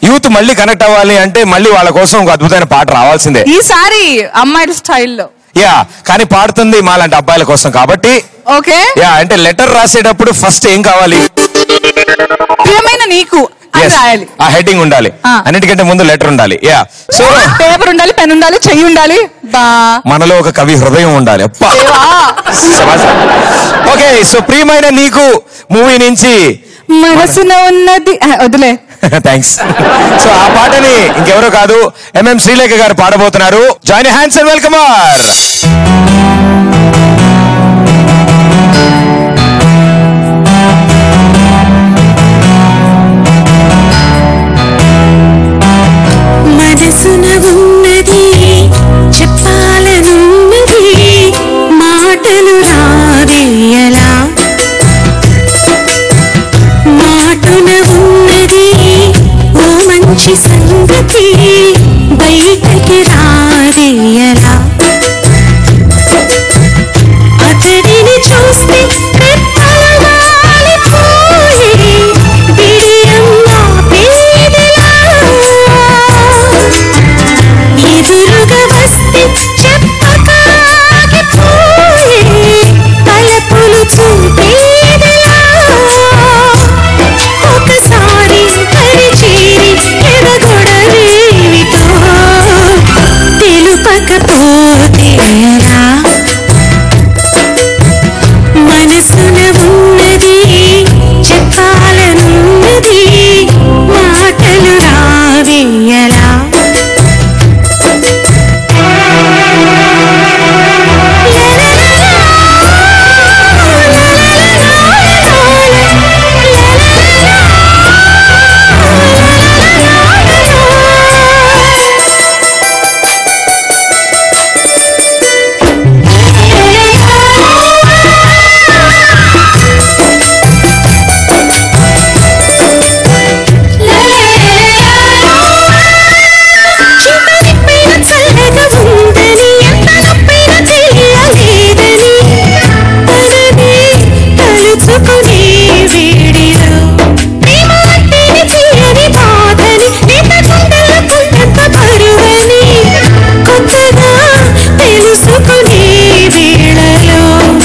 Youth మళ్ళీ connect అవ్వాలి అంటే మళ్ళీ వాళ్ళ కోసం ఒక అద్భుతమైన పాట రావాల్సిందే ఈసారి అమ్మాయిల స్టైల్లో యా కానీ పాడుతుంది మాలాంటి అబ్బాయిల కోసం కాబట్టి ఓకే యా అంటే లెటర్ రాసేటప్పుడు ఫస్ట్ ఏం కావాలి ప్రియమైన నీకు అని Yes, రాయాలి ఆ హెడ్డింగ్ ఉండాలి ఆ. అన్నిటికంటే ముందు లెటర్ ఉండాలి యా సో పేపర్ ఉండాలి పెన్ ఉండాలి చెయ్యి ఉండాలి బా మనలో ఒక కవి హృదయం ఉండాలి అప్పా ఓకే సో ప్రియమైన నీకు మూవీ నుంచి మనసున ఉన్నది ఆ, వదిలే థ్యాంక్స్ సో ఆ పాటని ఇంకెవరో కాదు ఎంఎం శ్రీలేఖ గారు పాడబోతున్నారు జాయిన్ హ్యాండ్స్ అండ్ వెల్కమ్ మనసున ఉన్నది చెప్పాలనున్నది మాటలు రావేయలా మాటున ఉన్నది ఓ మంచి సంగతి బయటకి రావేయలా అతడిని చూస్తే రెప్పలవాలిపోయే బిడియంగా పేదలా ఎదురుగా వస్తే చెప్పకాగిపోయే తలపులు చూపేదలా ఒకసారి పరిచేరి ఎదగొడవేమిటో తెలుపకపోతే ఎలా మనసున ఉన్నది చెప్పాలనున్నది మాటలు రావేయలా చింతనిపైన చల్లగా ఉందని ఎంత నొప్పైన తెలియలేదని తనని తలుచుకునే వేడిలో ప్రేమ అంటేనే తీయని బాధని లేత గుండెల కొండంత బరువని కొత్తగా తెలుసుకునే వేళలో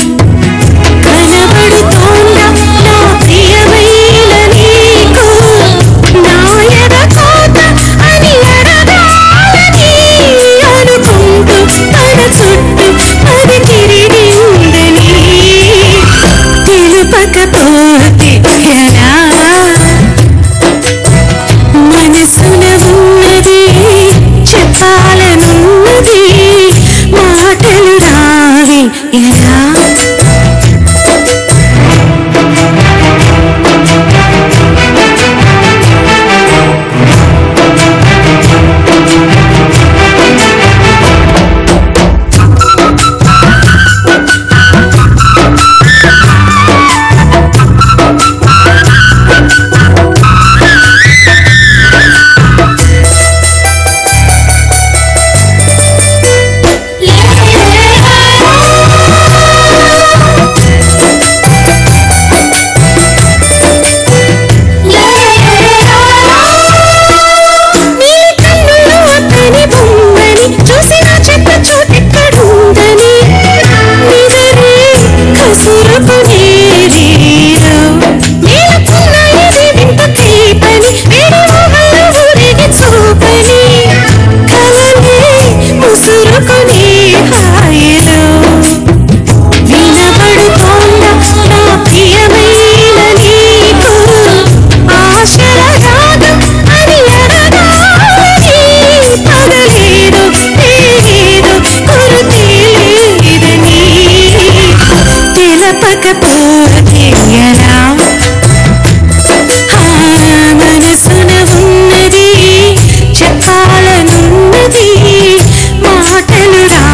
కనబడుతోందా నా ప్రియమైన నీకు నా ఎద కోత అని అడగాలని అనుకుంటూ తన చుట్టూ అది తిరిగిందని తెలుపకపోతే ఎలా మనసున ఉన్నది చెప్పాలనున్నది మాటలు రావి ఎలా నీలి కన్నులు అతని బొమ్మని చూసిన చెత్త చోటెక్కడుందని నిదరే కసురుకునే రీలో నీలకున్న ఇది వింత తీపని వేడి ఊహల్లో ఊరేగి చూపని కలనే ముసురుకునే హాయిలో వినబడుతోందా నా ప్రియమైన నీకు ఆశల రాగం అని అడగాలని పగలేదో తేలేదో కొరతే లేదని తెలపకపోతే ఎలా ఆ మనసున ఉన్నది చెప్పాలనున్నది మాటలు రా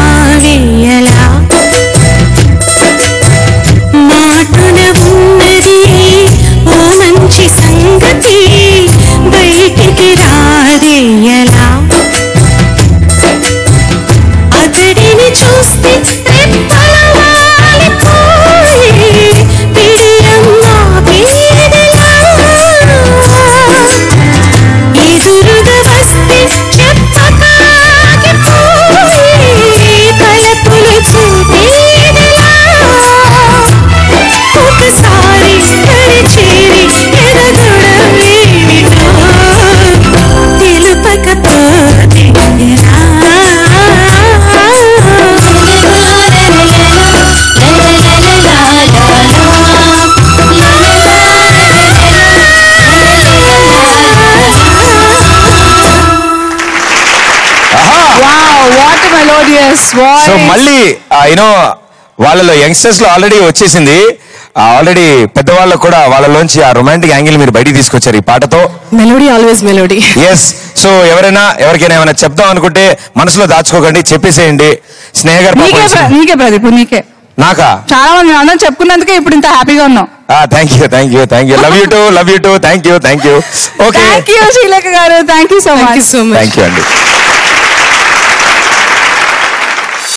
మెలోడియస్ సో మళ్ళీ యూనో వాళ్ళలో యంగ్స్టర్స్ లో ఆల్రెడీ వచ్చేసింది ఆల్రెడీ పెద్దవాళ్ళకు కూడా వాళ్ళలోంచి ఆ రొమాంటిక్ యాంగిల్ మీరు బయటికి తీసుకొచ్చారు ఈ పాటతో melody always melody yes so ఎవరైనా ఎవరికైనా ఏమైనా చెప్దాం అనుకుంటే మనసులో దాచుకోకండి చెప్పేసేయండి స్నేహ గారు పాపం నీకే ప్ర- వేసింది. నీకే ప్రదీప్ నీకే నాకా చాలా మంది అందరం చెప్పుకున్నందుకే ఇప్పుడు ఇంత హ్యాపీగా ఉన్నాం thank you thank you thank you love you too love you too thank you thank you okay thank you Sreelekha garu thank you so thank much you so much thank you అండి